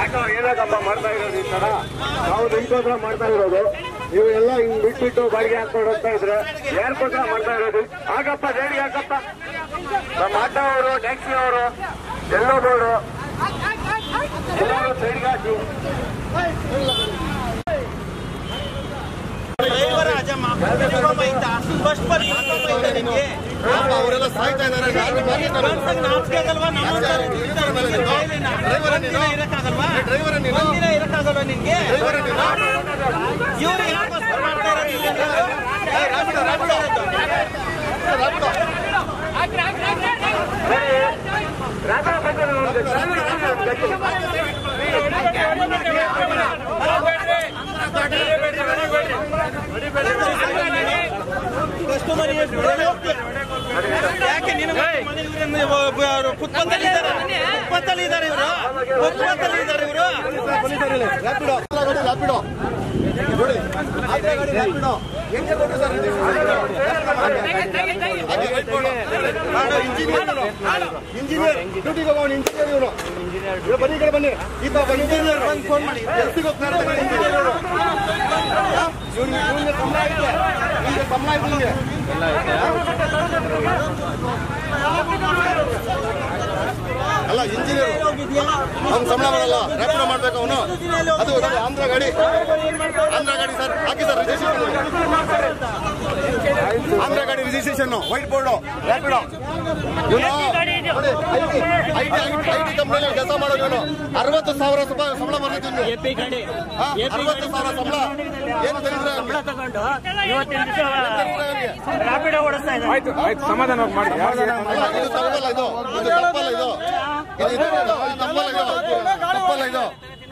Auto ಏನಕ್ಕಪ್ಪ ಮಾಡ್ತಾ ಇರೋದು ಈ ತರ ನಾವು ನಿಮ್ಗೋಸ್ಕರ ಮಾಡ್ತಾ ಇರೋದು ನೀವು ಎಲ್ಲ ಹಿಂಗ್ ಬಿಟ್ಬಿಟ್ಟು ಬಾಡಿಗೆ ಹಾಕೊಂಡು ಹೋಗ್ತಾ ಇದ್ರೆ ಯಾರಿಗೋಸ್ಕರ ಮಾಡ್ತಾ ಇರೋದು ಆಗಪ್ಪ ರೇಡಿ ಹಾಕಪ್ಪ ನಮ್ಮ ಆಟೋ ಅವರು ಟ್ಯಾಕ್ಸಿ ಅವರು ಎಲ್ಲೋದವರು ಎಲ್ಲರೂ ಸೈಡ್ಗೆ ಹಾಕಿ ಡ್ರೈವರ್ ಅಜಮ್ಮ ಇಟ್ಕೊಂಬೈತ ಫಸ್ಟ್ ಬರ್ ಇಟ್ಕೊಂಬೈತ ನಿನ್ಗೆ ಅವರೆಲ್ಲ ಸಾಯ್ತಾ ಇದಾರೆ ಯಾರು ಮಾತಾಡ್ತಾರೆ? ಗಂಡ್ಸಂಗ್ ನಾಚಿಕೆ ಆಗಲ್ವಾ ನಮ್ಮ ಒಂದಿನ ಇರಕ್ಕಾಗಲ್ವಾ ಡ್ರೈವರ್ ನೀನು ಒಂದಿನ ಇರಕ್ಕಾಗಲ್ವಾ ನಿನ್ಗೆ ಡ್ರೈವರ್ ನೀನು ಇವ್ರು ಯಾಕೋಸ್ಕರ ಮಾಡ್ತಾ ಇರೋದು ಇಲ್ಲಿಂದ? ಏ, ರಾಪಿಡೋ, ರಾಪಿಡೋ ಇರೋದು. ರಾಜಾ ಬಂದರು ನೋಡಿ ಕಸ್ಟಮರ್ ಎಷ್ಟು ಬಿಡೋದು ಹೋಗ್ತೀಯ? ಯಾಕೆ ನಿನಗೆ ಮನೆ ಇವ್ರನ್ನ ಒ- ಒ- ಅವ್ರು ಫುಟ್ಪಾತಲ್ಲಿ ಇದ್ದಾರೆ ಫುಟ್ಪಾತಲ್ಲಿ ಇದ್ದಾರೆ ಇವರು ಫುಟ್ಪಾತಲ್ಲಿ ಇದ್ದಾರೆ ಇವರು ರ್ಯಾಪಿಡೋ ಗಾಡಿ ರ್ಯಾಪಿಡೋ ನೋಡಿ ಆದ್ರೆ ಗಾಡಿ ರ್ಯಾಪಿಡೋ ಹೆಂಗೆ ಕೊಟ್ರು ಸರ್ ನೀವು? ಹಾಗೆ wait ಮಾಡು. ಮಾಡು, ಇಂಜಿನಿಯರ್ ಇವನು. ಇಂಜಿನಿಯರ್ ಡ್ಯೂಟಿಗೆ ಹೋಗೋನು ಇಂಜಿನಿಯರ್ ಇವನು ಇವ್ರು ಬನ್ನಿ ಈ ಕಡೆ ಬನ್ನಿ ಈತ ಒಬ್ಬ ಇಂಜಿನಿಯರ್ ಬಂದು ಫೋನ್ ಮಾಡಿ ಕೆಲ್ಸಕ್ಕೆ ಹೋಗ್ತಾ ಇರ್ತಾನೆ ಇಂಜಿನಿಯರ್ ಇವರು ಇವ್ನಿಗೆ ಇವ್ನಿಗೆ ಸಂಬಳ ಐತೆ ಇವ್ನಿಗೆ ಸಂಬಳ ಐತೆ ಇವ್ನಿಗೆ ಅಲ್ಲ ಇಂಜಿನಿಯರ್ ಅವ್ನು ಸಂಬಳ ಬರಲ್ಲ ರ್ಯಾಪಿಡೋ ಮಾಡ್ಬೇಕು ಅವನು ಅದು ಅದು ಆಂಧ್ರ ಗಾಡಿ ಆಂಧ್ರ ಗಾಡಿ ಸರ್ ಹಾಕಿ ಸರ್ ರಿಜಿಸ್ಟ್ರೇಷನ್ ಆಂಧ್ರ ಗಾಡಿ ರಿಜಿಸ್ಟ್ರೇಷನ್ ವೈಟ್ ಬೋರ್ಡು ರ್ಯಾಪಿಡೋ ಇವನು ಐ ಟಿ ಐ ಟಿ ಕಂಪ್ನಿಯಲ್ಲಿ ಕೆಲಸ ಮಾಡೋದು ಇವನು ಅರವತ್ತು ಸಾವಿರ ರೂಪಾಯಿ ಸಂಬಳ ಬರ್ತೈತೆ ಇವನು ಹಾ, ಅರವತ್ತು ಸಾವಿರ ಸಂಬಳ ಏನು ತಿಳಿದ್ರೆ ತಗೊಂಡು ಇವತ್ತಿನ ದಿವಸ ರಾಪಿಡೋ ಓಡಿಸ್ತಾ ಇದ್ದಾರೆ ಆಯ್ತು ಆಯ್ತು ಸಮಾಧಾನವಾಗಿ ಮಾಡಿ ಯಾವ್ದು ಅಲ್ಲ, ಇದು ತಪ್ಪಲ್ಲ ಇದು ಇದು ತಪ್ಪಲ್ಲ ಇದು ಇದು ಇದು ತಪ್ಪಲ್ಲ ಇದು ತಪ್ಪಲ್ಲ ಇದು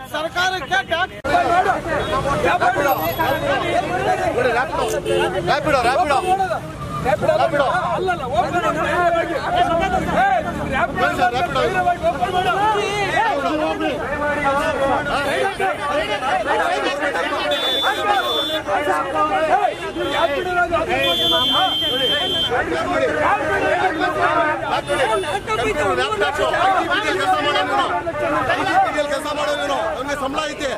ರ್ಯಾಪಿಡೋ ನೋಡಿ ರ್ಯಾಪಿಡೋ ರ್ಯಾಪಿಡೋ ರ್ಯಾಪಿಡೋ ರ್ಯಾಪಿಡೋ ಬನ್ನಿ ಸರ್ ರ್ಯಾಪಿಡೋ ಕೆಲಸ ಮಾಡೋನು ಅವನಿಗೆ ಸಂಬಳ ಐತೆ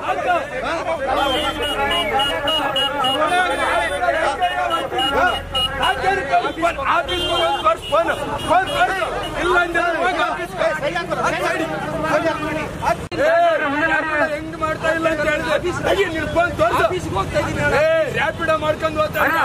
ಹೆಂಗ್ ಮಾಡ್ತಾ ಇಲ್ಲ ಅಂತ ಹೇಳಿದ್ರೆ ನೀನು ಫೋನ್ ತೋರಿಸು ರ್ಯಾಪಿಡೋ ಮಾಡ್ಕೊಂಡು ಹೋಗ್ತಾರೆ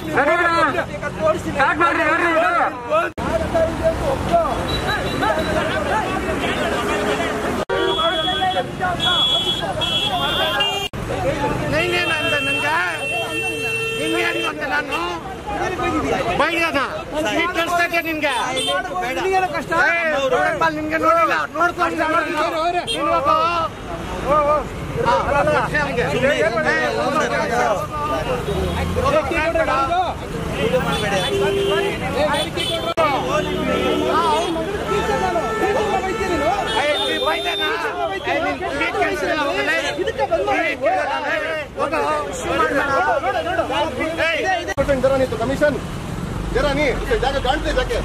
परसेंट जरा नहीं तो कमीशन जरा नहीं उसे जाके जानते जाके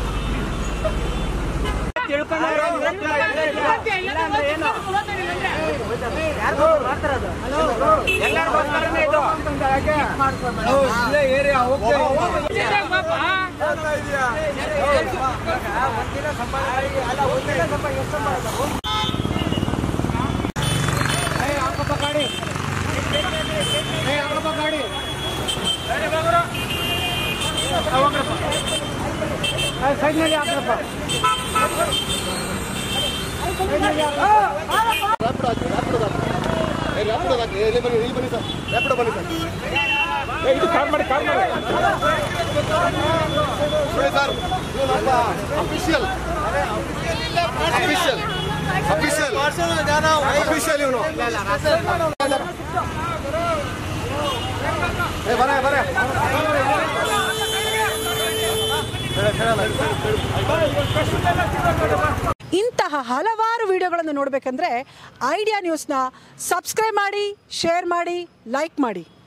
ರ್ಯಾಪಿಡೋ ಹಾಕಿ ರ್ಯಾಪಿಡೋ ಹಾಕಿ ಏ ರ್ಯಾಪಿಡೋ ಹಾಕಿ ಏ, ಇಲ್ಲಿ ಬನ್ನಿ ಇಲ್ಲಿ ಬನ್ನಿ ಸರ್ ರ್ಯಾಪಿಡೋ ಬನ್ನಿ ಸರ್ ಇದು ಕಾಲ್ ಮಾಡಿ ಕಾಲ್ ಮಾಡಿ ನೋಡಿ ಸರ್ ಇವನೊಬ್ಬ ಅಫಿಷಿಯಲ್ ಅಫಿಷಿಯಲ್ ಅಫಿಷಿಯಲ್ ಅಫಿಷಿಯಲ್ ಇವನು ಏ ಬರ ಬರ ಇಂತಹ ಹಲವಾರು ವಿಡಿಯೋಗಳನ್ನು ನೋಡಬೇಕಂದ್ರೆ ಐಡಿಯಾ ನ್ಯೂಸ್ನ ಸಬ್ಸ್ಕ್ರೈಬ್ ಮಾಡಿ ಶೇರ್ ಮಾಡಿ ಲೈಕ್ ಮಾಡಿ